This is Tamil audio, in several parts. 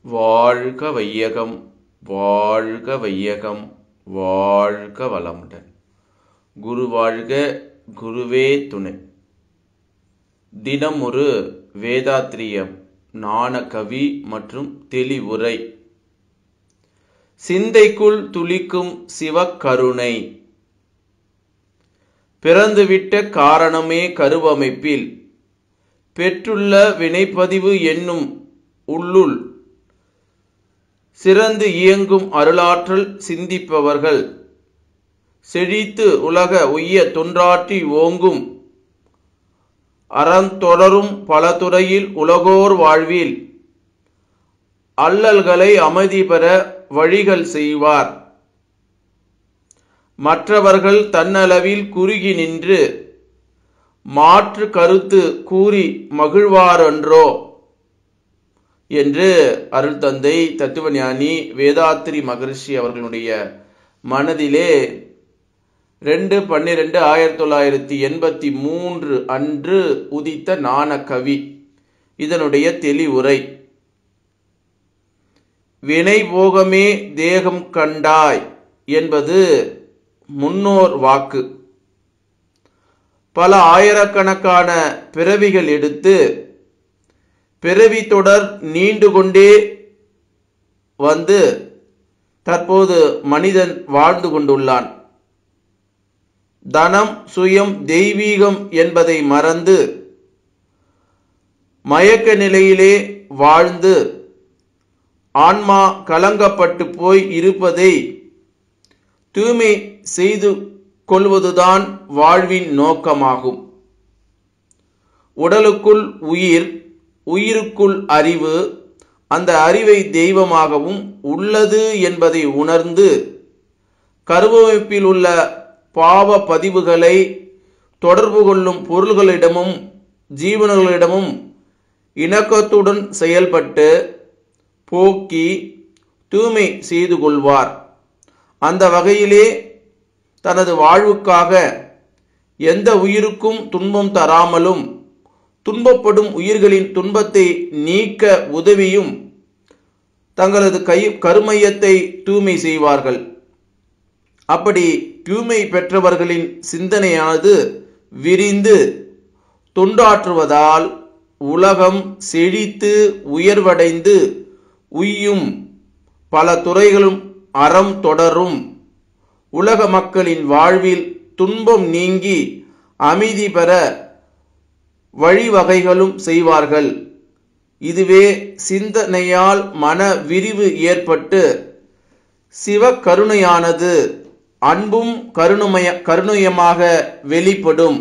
வாழ்க வையகம் வாழ்க வையகம் வாழ்க வளமுடன் குரு வாழ்க குருவே துணை தினம் ஒரு வேதாத்திரியம் நாணகவி மற்றும் தெளிவுரை சிந்தைக்குள் துளிக்கும் சிவக்கருணை பிறந்துவிட்ட காரணமே கருவமைப்பில் பெற்றுள்ள வினைப்பதிவு என்னும் உள்ளுள் சிறந்து இயங்கும் அருளாற்றல் சிந்திப்பவர்கள் செழித்து உலக உய்ய தொன்றாற்றி ஓங்கும் அறந்தொடரும் பல துறையில் உலகோர் வாழ்வில் அல்லல்களை அமைதி பெற வழிகள் செய்வார் மற்றவர்கள் தன்னளவில் குறுகி நின்று மாற்று கருத்து கூறி மகிழ்வாரன்றோ என்று அருள் தந்தை தத்துவஞானி வேதாத்திரி மகரிஷி அவர்களுடைய மனதிலே ரெண்டு பன்னிரெண்டு ஆயிரத்தி தொள்ளாயிரத்தி எண்பத்தி மூன்று அன்று உதித்த நாணக்கவி இதனுடைய தெளிவுரை வினை போகமே தேகம் கண்டாய் என்பது முன்னோர் வாக்கு பல ஆயிரக்கணக்கான பிறவிகள் எடுத்து பிறவி தொடர் நீண்டு கொண்டே வந்து தற்போது மனிதன் வாழ்ந்து கொண்டுள்ளான் தனம் சுயம் தெய்வீகம் என்பதை மறந்து மயக்க நிலையிலே வாழ்ந்து ஆன்மா கலங்கப்பட்டு போய் இருப்பதை தூய்மை செய்து கொள்வதுதான் வாழ்வின் நோக்கமாகும் உடலுக்குள் உயிர் உயிருக்குள் அறிவு அந்த அறிவை தெய்வமாகவும் உள்ளது என்பதை உணர்ந்து கருவமைப்பில் உள்ள பாவ பதிவுகளை தொடர்பு கொள்ளும் பொருள்களிடமும் ஜீவன்களிடமும் இணக்கத்துடன் செயல்பட்டு போக்கி தூய்மை செய்து கொள்வார் அந்த வகையிலே தனது வாழ்வுக்காக எந்த உயிருக்கும் துன்பம் தராமலும் துன்பப்படும் உயிர்களின் துன்பத்தை நீக்க உதவியும் தங்களது கை கருமையத்தை தூய்மை செய்வார்கள் அப்படி தூய்மை பெற்றவர்களின் சிந்தனையானது விரிந்து தொண்டாற்றுவதால் உலகம் செழித்து உயர்வடைந்து உய்யும் பல துறைகளும் அறம் தொடரும் உலக மக்களின் வாழ்வில் துன்பம் நீங்கி அமைதி பெற வழிவகைகளும் செய்வார்கள் இதுவே சிந்தனையால் மன விரிவு ஏற்பட்டு சிவ கருணையானது அன்பும் கருணுமய கருணையமாக வெளிப்படும்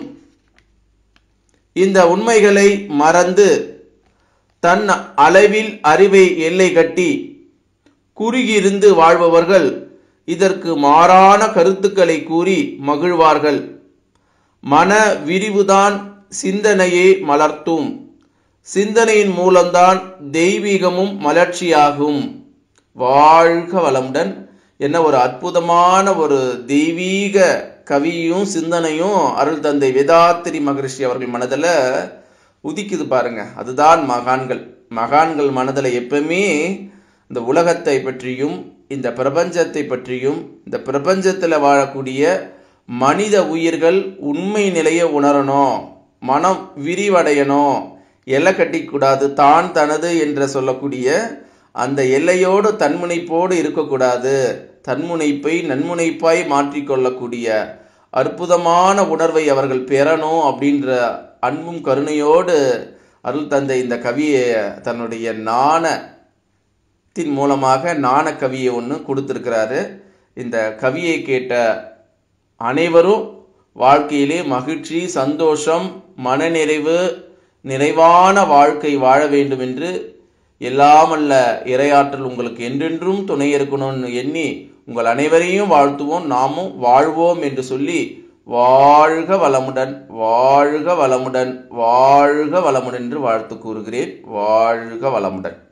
இந்த உண்மைகளை மறந்து தன் அளவில் அறிவை எல்லை கட்டி குறுகியிருந்து வாழ்பவர்கள் இதற்கு மாறான கருத்துக்களை கூறி மகிழ்வார்கள் மன விரிவுதான் சிந்தனையை மலர்த்தும் சிந்தனையின் மூலம்தான் தெய்வீகமும் மலர்ச்சியாகும் வாழ்க வளமுடன் என்ன ஒரு அற்புதமான ஒரு தெய்வீக கவியும் சிந்தனையும் அருள் தந்தை வேதாத்திரி மகரிஷி அவர்கள் மனதில் உதிக்குது பாருங்க அதுதான் மகான்கள் மகான்கள் மனதில் எப்பவுமே இந்த உலகத்தை பற்றியும் இந்த பிரபஞ்சத்தை பற்றியும் இந்த பிரபஞ்சத்தில் வாழக்கூடிய மனித உயிர்கள் உண்மை நிலையை உணரணும் மனம் விரிவடையணும் எல்லை கட்டிக்கூடாது தான் தனது என்று சொல்லக்கூடிய அந்த எல்லையோடு தன்முனைப்போடு இருக்கக்கூடாது தன்முனைப்பை நன்முனைப்பாய் மாற்றிக்கொள்ளக்கூடிய அற்புதமான உணர்வை அவர்கள் பெறணும் அப்படின்ற அன்பும் கருணையோடு அருள் தந்தை இந்த கவியை தன்னுடைய நாணத்தின் மூலமாக நாண கவியை ஒன்று கொடுத்துருக்கிறாரு இந்த கவியை கேட்ட அனைவரும் வாழ்க்கையிலே மகிழ்ச்சி சந்தோஷம் மனநிறைவு நிறைவான வாழ்க்கை வாழ வேண்டும் என்று எல்லாமல்ல இரையாற்றல் உங்களுக்கு என்றென்றும் துணை இருக்கணும்னு எண்ணி உங்கள் அனைவரையும் வாழ்த்துவோம் நாமும் வாழ்வோம் என்று சொல்லி வாழ்க வளமுடன் வாழ்க வளமுடன் வாழ்க வளமுடன் என்று வாழ்த்து கூறுகிறேன் வாழ்க வளமுடன்